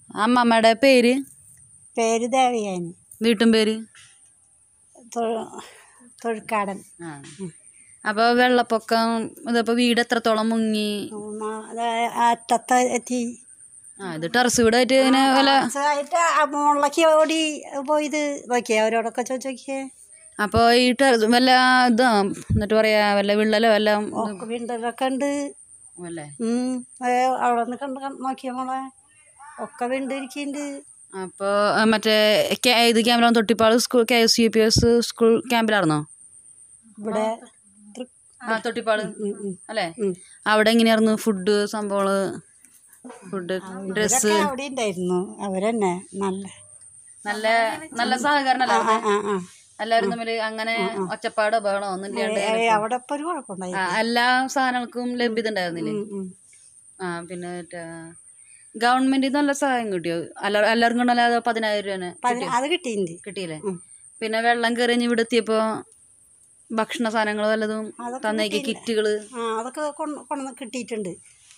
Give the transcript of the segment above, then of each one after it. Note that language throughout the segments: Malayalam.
അമ്മമ്മയുടെ പേര് പേര് ദേവയാനി വീട്ടും പേര് തൊഴു- തൊഴുക്കാടൻ ആ അപ്പോൾ വെള്ളപ്പൊക്കം ഇതിപ്പോൾ വീട് എത്രത്തോളം മുങ്ങി ഉമ്മ അത് അറ്റത്ത് എത്തി ആ ഇത് ടെറസ് വീടായിട്ട് ഇങ്ങനെ വല്ല ആയിട്ട് ആ മുകളിലേക്ക് ഓടി പോയത് നോക്കിയേ അവരോടൊക്കെ ചോദിച്ചു നോക്കിയേ അപ്പോൾ ഈ ടെറസ് വല്ല ഇതാ എന്നിട്ട് പറയാ വല്ല വിള്ളലോ വല്ല ഒക്കെ വിണ്ടലൊക്കെ ഉണ്ട് അല്ലേ ഉം. ഏ, അവിടെ നിന്ന് കണ്ട് കണ്ട് നോക്കിയ മോളെ ഒക്കെ വിണ്ടിരിക്കുന്നുണ്ട് അപ്പോൾ മറ്റേ കെ- ഇത് ക്യാമ്പിലാണ് Thottippad school K S U P S school ക്യാമ്പിലായിരുന്നോ ഇവിടെ തൃ- ആ തൊട്ടിപ്പാട് ഉം, ഉം. അല്ലേ ഉം. അവിടെ എങ്ങനെയായിരുന്നു ഫുഡ് സംഭവങ്ങള് ഫുഡ് ഡ്രസ്സ് ഇവരൊക്കെ അവിടെ ഉണ്ടായിരുന്നു അവരെന്നെ നല്ല നല്ല നല്ല സഹകരണം ആ ആ ആ എല്ലാവരും തമ്മിൽ അങ്ങനെ ഒച്ചപ്പാടോ ബഹളോ ഒന്നും ഇല്ലാണ്ട് ഏ, അവിടെ ഇപ്പൊ ഒരു കുഴപ്പമുണ്ടായി ആ, എല്ലാ സാധനങ്ങൾക്കും ലഭ്യത ഉണ്ടായിരുന്നില്ലേ ഉം, ഉം. ആ പിന്നെ മറ്റേ ഗവൺമെന്റിൽ നല്ല സഹായം കിട്ടിയോ എല്ലാ എല്ലാവർക്കും കൊണ്ടല്ലാതെ പതിനായിരം രൂപ പതി- അത് കിട്ടിയിട്ടുണ്ട് കിട്ടിയില്ലേ ഉം. പിന്നെ വെള്ളം കയറിഞ്ഞ് ഇവിടെ എത്തിയപ്പോ ഭക്ഷണ സാധനങ്ങൾ വല്ലതും അതൊക്കെ തന്നേക്ക് കിറ്റുകള് ആ അതൊക്കെ കൊണ്ട് കൊണ്ടുവന്ന് കിട്ടിയിട്ടുണ്ട്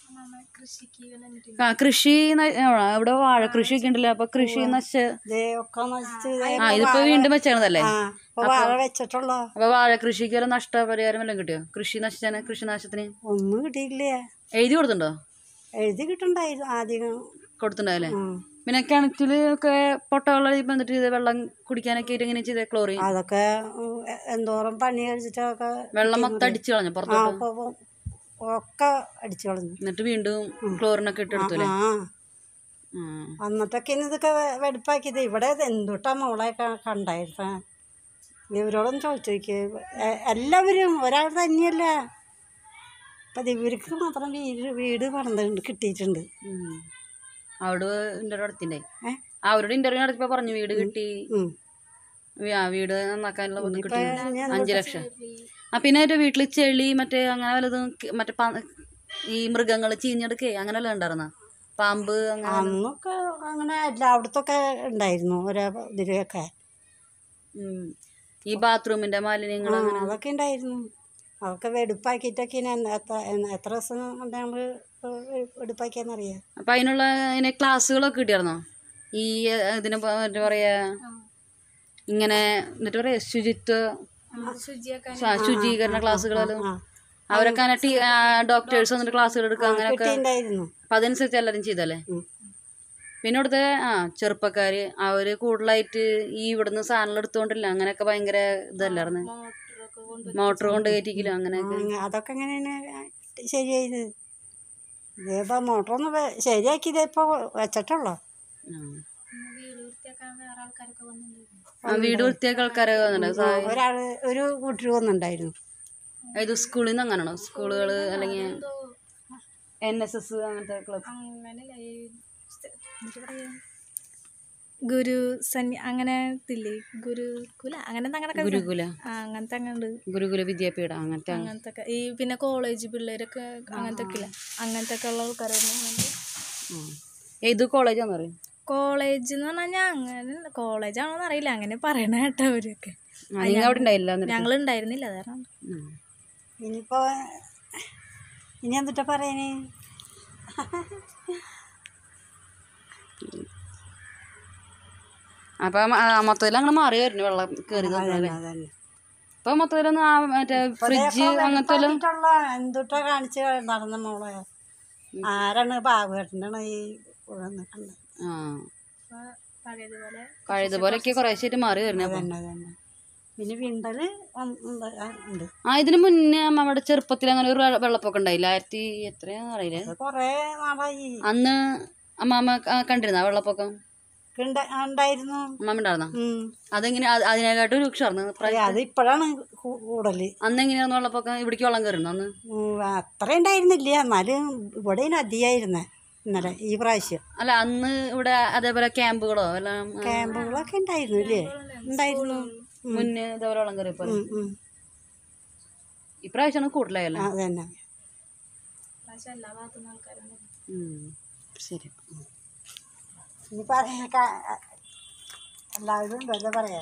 ആ കൃഷി ന- ആ, ഇവിടെ വാഴ കൃഷി ഒക്കെ ഉണ്ടല്ലോ അപ്പൊ കൃഷി നശ ദേ ഒക്കെ നശിച്ച് ദേ ആ ഇതിപ്പോ വീണ്ടും വെച്ചതാണല്ലേ ആ ഇപ്പൊ വാഴ വെച്ചിട്ടുള്ളോ അപ്പൊ വാഴ കൃഷിക്ക് വല്ല നഷ്ടപരിഹാരം വല്ലതും കിട്ടിയോ കൃഷി നശിച്ചാന് കൃഷിനാശത്തിന് ഒന്നും കിട്ടിയില്ലേ എഴുതി കൊടുത്തിട്ടുണ്ടോ എഴുതി കിട്ടണ്ടായിരുന്നു ആദ്യം കൊടുത്തിട്ടുണ്ടാവില്ലേ ഉം. പിന്നെ കിണറ്റില് ഒക്കെ പൊട്ടവെള്ളം ഇപ്പൊ എന്നിട്ട് ഇത് വെള്ളം കുടിക്കാനൊക്കെ ആയിട്ട് ഇങ്ങനെ ചെയ്തേ ക്ലോറിൻ അതൊക്കെ ഉം, എ- എന്തോരം പണി കഴിച്ചിട്ടൊക്കെ വെള്ളം മൊത്തം അടിച്ചു കളഞ്ഞു ആ പുറത്തോട്ട് അപ്പൊ ഇപ്പൊ ഒക്കെ അടിച്ചു കളഞ്ഞു എന്നിട്ട് വീണ്ടും ക്ലോറിനൊക്കെ ഇട്ടെടുത്തല്ലേ ആ എന്നിട്ടൊക്കെ ഇതൊക്കെ വെ- വെടുപ്പാക്കിയത് ഇവിടെ എന്തുട്ടാ മോളെ ക- കണ്ടായിരുന്ന ഇവരോടൊന്നും ചോദിച്ചു നോക്കിയേ എ- എല്ലാവരും ഒരാൾ തന്നെയല്ല അപ്പം ഇവർക്ക് മാത്രം വീട് വീട് പണിതുണ്ട് കിട്ടിയിട്ടുണ്ട് അവിടെ ഇന്റർവ്യൂ നടത്തിണ്ടേ ഏ? അവരോട് ഇന്റർവ്യൂ നടത്തിയപ്പോ പറഞ്ഞു വീട് കിട്ടി ഉം. വീ- ആ വീട് നന്നാക്കാനുള്ള ഇത് കിട്ടി ഇനി അഞ്ചു ലക്ഷം ആ പിന്നെ ഒരു വീട്ടിൽ ചെളി മറ്റേ അങ്ങനെ വല്ലതും ക- മറ്റേ പ- ഈ മൃഗങ്ങൾ ചീഞ്ഞെടുക്കേ അങ്ങനെ വല്ലതും ഉണ്ടായിരുന്ന പാമ്പ് അങ്ങനെ അന്നൊക്കെ അങ്ങനെ എല്ലായിടത്തൊക്കെ ഉണ്ടായിരുന്നു ഓരോ ഇതിലൊക്കെ ഉം. ഈ ബാത്റൂമിന്റെ മാലിന്യങ്ങൾ ആ, അതൊക്കെ ഉണ്ടായിരുന്നു അതൊക്കെ വെടുപ്പാക്കിയിട്ടൊക്കെ ഇനി എന്ന- എത്ര എന്ന- എത്ര ദിവസം കൊണ്ട് നമ്മൾ വെടുപ്പാക്കിയെന്നറിയാം അപ്പൊ അതിനുള്ള ഇങ്ങനെ ക്ലാസ്സുകളൊക്കെ കിട്ടിയായിരുന്നോ ഈ ഏഹ്, ഇതിന് പ- എന്താ പറയാ ഇങ്ങനെ എന്നിട്ട് പറയാ ശുചിത്വ ശ- ശുചീകരണ ക്ലാസ്സുകളെല്ലാം ആ അവരൊക്കെ അങ്ങനെ ടീ ഡോക്ടേഴ്സ് വന്നിട്ട് ക്ലാസ്സുകൾ എടുക്കുക അങ്ങനെയൊക്കെ കിട്ടിയിട്ടുണ്ടായിരുന്നു അപ്പൊ അതനുസരിച്ച് എല്ലാവരും ചെയ്തല്ലേ ഉം. പിന്നെ ഇവിടുത്തെ ആ ചെറുപ്പക്കാര് അവര് കൂടുതലായിട്ട് ഈ ഇവിടുന്ന് സാധനങ്ങൾ എടുത്തോണ്ടില്ല അങ്ങനെയൊക്കെ ഭയങ്കര ഇതല്ലായിരുന്നു മോട്ടർ കൊണ്ട് കയറ്റിക്കലും അങ്ങനെയൊക്കെ ആ, അതൊക്കെ എങ്ങനെയാണ് ശരിയായത് ഇതേപ്പോ മോട്ടറൊന്ന് വെ- ശരിയാക്കിയത് ഇപ്പോൾ വെച്ചിട്ടുള്ളോ ആ. ആ വീട് വൃത്തിയാക്കി ആൾക്കാരൊക്കെ വന്നിട്ടുണ്ട് സഹായം ഒരാൾ ഒരു കൂട്ടർ വന്നിട്ടുണ്ടായിരുന്നു ഇത് സ്കൂളിൽ നിന്ന് അങ്ങനെയാണോ സ്കൂളുകള് അല്ലെങ്കിൽ എൻ എസ് എസ് അങ്ങനത്തെ ക്ലബ് ഗുരു സന്യ അങ്ങനെ ഇതില്ലേ ഗുരുകുല അങ്ങനത്തെ അങ്ങനൊക്കെ ഗുരുകുല ആ അങ്ങനത്തെ അങ്ങനെ ഉണ്ട് ഗുരുകുല വിദ്യാപീഠം അങ്ങനത്തെ അങ്ങനത്തെ ഒക്കെ ഈ പിന്നെ കോളേജ് പിള്ളേരൊക്കെ അങ്ങനത്തെ ഒക്കെ ഇല്ല അങ്ങനത്തെ ഒക്കെ ഉള്ള ആൾക്കാരായിരുന്നു ആ. ഏത് കോളേജാന്ന് പറയും കോളേജ് എന്ന് പറഞ്ഞാൽ അങ്ങനെ കോളേജാണോന്ന് അറിയില്ല അങ്ങനെ പറയണ കേട്ടോ അവരൊക്കെ നിങ്ങൾ അവിടെ ഉണ്ടായില്ല എന്നിട്ട്? ഞങ്ങൾ ഉണ്ടായിരുന്നില്ല അതാണ് ഉം. ഇനിയിപ്പോ ഇനി എന്തിട്ടാ പറയാന് അപ്പം മൊത്തത്തിൽ അങ്ങനെ മാറി വരുന്നു വെള്ളം കയറി അതന്നെ അതന്നെ ഇപ്പൊ മൊത്തത്തിലൊന്നും ആ മറ്റേ ഫ്രിഡ്ജ് അങ്ങനത്തെ എല്ലാം വെളുപ്പാക്കിയിട്ടുള്ള എന്തുട്ടാ കാണിച്ച് നടന്ന മോളെ ആരാണ് ബാബുവേട്ടനാണ് ഈ നിൽക്കുന്നത് ആ പഴയതുപോലെ പഴയതുപോലെയൊക്കെ കുറേശ്ശായിട്ട് മാറി വരുന്നു അപ്പം അതന്നെ അതന്നെ പിന്നെ വിണ്ടല് ഉണ്ട് ആ, ഉണ്ട് ആ ഇതിന് മുന്നേ നമ്മുടെ ചെറുപ്പത്തിൽ അങ്ങനെ ഒരു വെ- വെള്ളപ്പൊക്കം ഉണ്ടായില്ല ആയിരത്തി എത്രയാന്ന് അറിയില്ല അത് കൊറേ നാളായി അന്ന് അമ്മാമ്മ ക- കണ്ടിരുന്ന വെള്ളപ്പൊക്കം ഉണ്ട്- ഉണ്ടായിരുന്നു അമ്മാമ്മ ഉണ്ടായിരുന്ന ഉം. അതെങ്ങനെ അത് അതിനെക്കാട്ടും രൂക്ഷമായിരുന്നു അതെ, അത് ഇപ്പോഴാണ് കൂ- കൂടല് അന്ന് എങ്ങനെയായിരുന്നു വെള്ളപ്പൊക്കം ഇവിടേക്ക് വെള്ളം കയറുന്നു അന്ന് ഉം, അത്ര ഉണ്ടായിരുന്നില്ല എന്നാലും ഇവിടെ അധികമായിരുന്നേ ഇന്നലെ ഈ പ്രാവശ്യം അല്ല അന്ന് ഇവിടെ അതേപോലെ ക്യാമ്പുകളോ എല്ലാം ആ, ക്യാമ്പുകളൊക്കെ ഉണ്ടായിരുന്നു ഇല്ലേ ഉണ്ടായിരുന്നു മുന്നേ ഇതേപോലെ വെള്ളം കയറിയപ്പോ ഉം, ഉം. ഇപ്രാവശ്യമാണ് കൂടുതലായല്ലോ ആ, അതന്നെ എല്ലാ ഭാഗത്തുനിന്ന് ആൾക്കാരുണ്ട് ഉം. ശരി ഇനി പറയാ എല്ലാവരും ഉണ്ടല്ലോ പറയാ